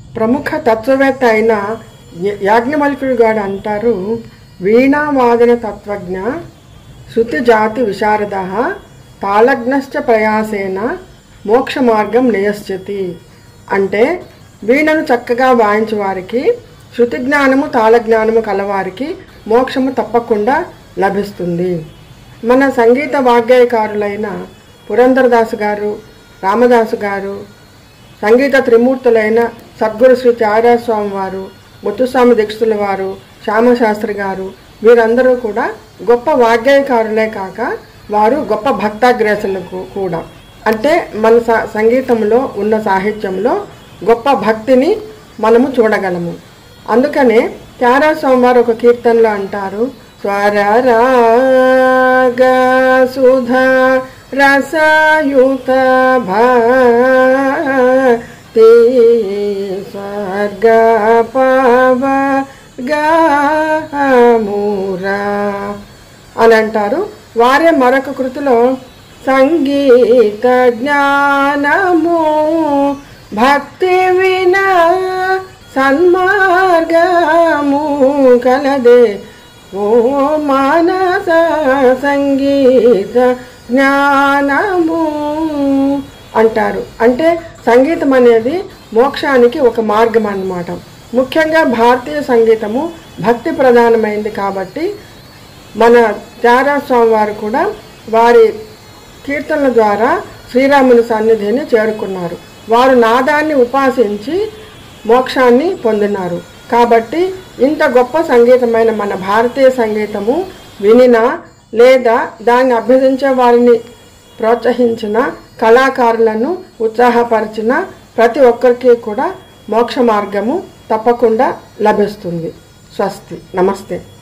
ప్రముఖ తత్వవేత్త అయిన య- యాజ్ఞవల్కుడు గారు అంటారు వీణావాదన తత్వజ్ఞ శృతి జాతి విశారద తాళజ్ఞశ్చ ప్రయాసేన మోక్ష మార్గం నియశ్చతి అంటే వీణను చక్కగా వాయించు వారికి శృతి జ్ఞానము తాళజ్ఞానము కలవారికి మోక్షము తప్పకుండా లభిస్తుంది మన సంగీత వాగ్గేయకారులైన పురంధరదాసు గారు రామదాసు గారు సంగీత త్రిమూర్తులైన సద్గురు శ్రీ త్యాగరాజస్వామి వారు ముత్తుస్వామి దీక్షితుల వారు శ్యామశాస్త్రి గారు వీరందరూ కూడా గొప్ప వాగ్గేయకారులే కాక వారు గొప్ప భక్తాగ్రేసులకు కూడా అంటే మన స- సంగీతంలో ఉన్న సాహిత్యంలో గొప్ప భక్తిని మనము చూడగలము అందుకనే త్యాగరాజస్వామి వారు ఒక కీర్తనలో అంటారు స్వరరాగ సుధా రసయుత భాతి స్వర్గ పవ గమురా అని అంటారు వారే మరొక కృతిలో సంగీత జ్ఞానము భక్తి వినా సన్మార్గము కలదే ఓ మానస సంగీత జ్ఞానము అంటారు అంటే సంగీతం అనేది మోక్షానికి ఒక మార్గం అన్నమాట ముఖ్యంగా భారతీయ సంగీతము భక్తి ప్రధానమైంది కాబట్టి మన త్యాగరాజస్వామి వారు కూడా వారి కీర్తనల ద్వారా శ్రీరాముని సన్నిధిని చేరుకున్నారు వారు నాదాన్ని ఉపాసించి మోక్షాన్ని పొందినారు కాబట్టి ఇంత గొప్ప సంగీతమైన మన భారతీయ సంగీతము వినినా లేదా దాన్ని అభ్యసించే వారిని ప్రోత్సహించిన కళాకారులను ఉత్సాహపరిచిన ప్రతి ఒక్కరికి కూడా మోక్ష మార్గము తప్పకుండా లభిస్తుంది స్వస్తి నమస్తే